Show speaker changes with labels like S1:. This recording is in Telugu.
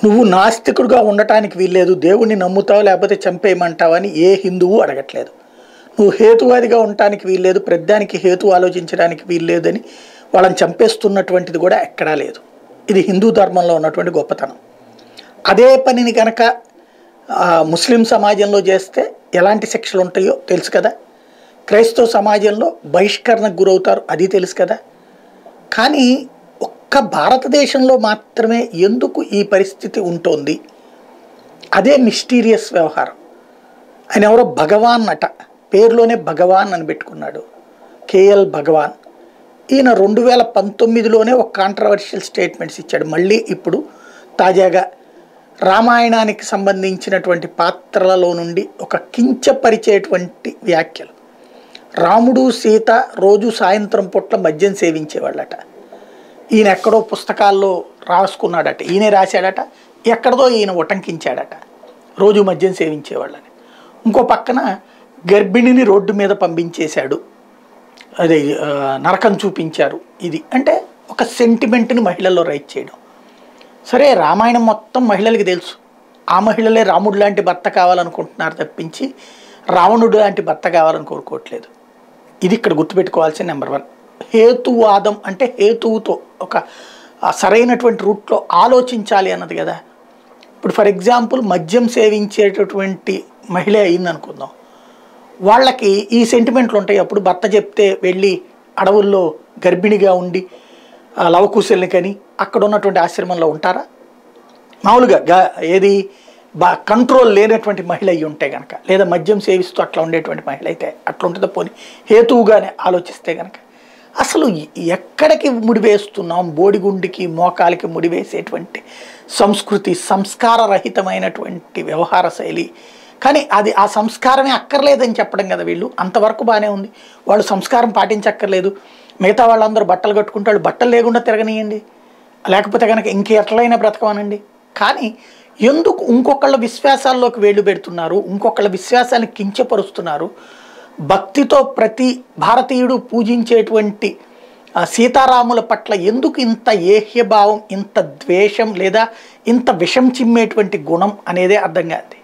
S1: నువ్వు నాస్తికుడుగా ఉండటానికి వీల్లేదు దేవుణ్ణి నమ్ముతావు లేకపోతే చంపేయమంటావు అని ఏ హిందువు అడగట్లేదు నువ్వు హేతువాదిగా ఉండటానికి వీల్లేదు ప్రద్దానికి హేతు ఆలోచించడానికి వీల్లేదని వాళ్ళని చంపేస్తున్నటువంటిది కూడా ఎక్కడా లేదు ఇది హిందూ ధర్మంలో ఉన్నటువంటి గొప్పతనం అదే పనిని కనుక ఆ, ముస్లిం సమాజంలో చేస్తే ఎలాంటి శిక్షలు ఉంటాయో తెలుసు కదా క్రైస్తవ సమాజంలో బహిష్కరణకు గురవుతారు అది తెలుసు కదా కానీ ఒక్క భారతదేశంలో మాత్రమే ఎందుకు ఈ పరిస్థితి ఉంటుంది అదే మిస్టీరియస్ వ్యవహారం ఆయన ఎవరో భగవాన్ అట పేరులోనే భగవాన్ అని పెట్టుకున్నాడు కేఎల్ భగవాన్ ఈయన రెండు వేల పంతొమ్మిదిలోనే ఒక కాంట్రవర్షియల్ స్టేట్మెంట్స్ ఇచ్చాడు మళ్ళీ ఇప్పుడు తాజాగా రామాయణానికి సంబంధించినటువంటి పాత్రలలో నుండి ఒక కించపరిచేటువంటి వ్యాఖ్యలు రాముడు సీత రోజు సాయంత్రం పూట్ల మద్యం సేవించేవాళ్ళట ఈయన ఎక్కడో పుస్తకాల్లో రాసుకున్నాడట ఈయనే రాశాడట ఎక్కడదో ఈయన ఉటంకించాడట రోజు మద్యం సేవించేవాళ్ళని ఇంకో పక్కన గర్భిణిని రోడ్డు మీద పంపించేశాడు అదే ఆ, నరకం చూపించారు ఇది అంటే ఒక సెంటిమెంట్ని మహిళల్లో రైట్ చేయడం సరే రామాయణం మొత్తం మహిళలకి తెలుసు ఆ మహిళలే రాముడు లాంటి భర్త కావాలనుకుంటున్నారు తప్పించి రావణుడు లాంటి భర్త కావాలని కోరుకోవట్లేదు ఇది ఇక్కడ గుర్తుపెట్టుకోవాల్సిన నెంబర్ వన్ హేతువాదం అంటే హేతువుతో ఒక ఆ సరైనటువంటి రూట్లో ఆలోచించాలి అన్నది కదా ఇప్పుడు ఫర్ ఎగ్జాంపుల్ మద్యం సేవించేటటువంటి మహిళ అయింది అనుకుందాం వాళ్ళకి ఈ సెంటిమెంట్లు ఉంటాయి అప్పుడు భర్త చెప్తే వెళ్ళి అడవుల్లో గర్భిణిగా ఉండి ఆ లవకుశల్ని కని అక్కడ ఉన్నటువంటి ఆశ్రమంలో ఉంటారా మామూలుగా గా- ఏది బా కంట్రోల్ లేనటువంటి మహిళ అయి ఉంటే కనుక లేదా మద్యం సేవిస్తూ అట్లా ఉండేటువంటి మహిళ అయితే అట్లా ఉంటుందో పోని హేతువుగానే ఆలోచిస్తే కనుక అసలు ఎ- ఎక్కడికి ముడివేస్తున్నాం బోడిగుండికి మోకాలికి ముడివేసేటువంటి సంస్కృతి సంస్కారరహితమైనటువంటి వ్యవహార శైలి కానీ అది ఆ సంస్కారమే అక్కర్లేదని చెప్పడం కదా వీళ్ళు అంతవరకు బాగానే ఉంది వాళ్ళు సంస్కారం పాటించక్కర్లేదు మిగతా వాళ్ళందరూ బట్టలు కట్టుకుంటే వాళ్ళు బట్టలు లేకుండా తిరగనీయండి లేకపోతే కనుక ఇంక ఎట్లయినా బ్రతకమనండి కానీ ఎందుకు ఇంకొకళ్ళ విశ్వాసాల్లోకి వేళ్ళు పెడుతున్నారు ఇంకొకళ్ళ విశ్వాసాన్ని కించపరుస్తున్నారు భక్తితో ప్రతి భారతీయుడు పూజించేటువంటి ఆ, సీతారాముల పట్ల ఎందుకు ఇంత ఏహ్యభావం ఇంత ద్వేషం లేదా ఇంత విషం చిమ్మేటువంటి గుణం అనేదే అర్థం కాదు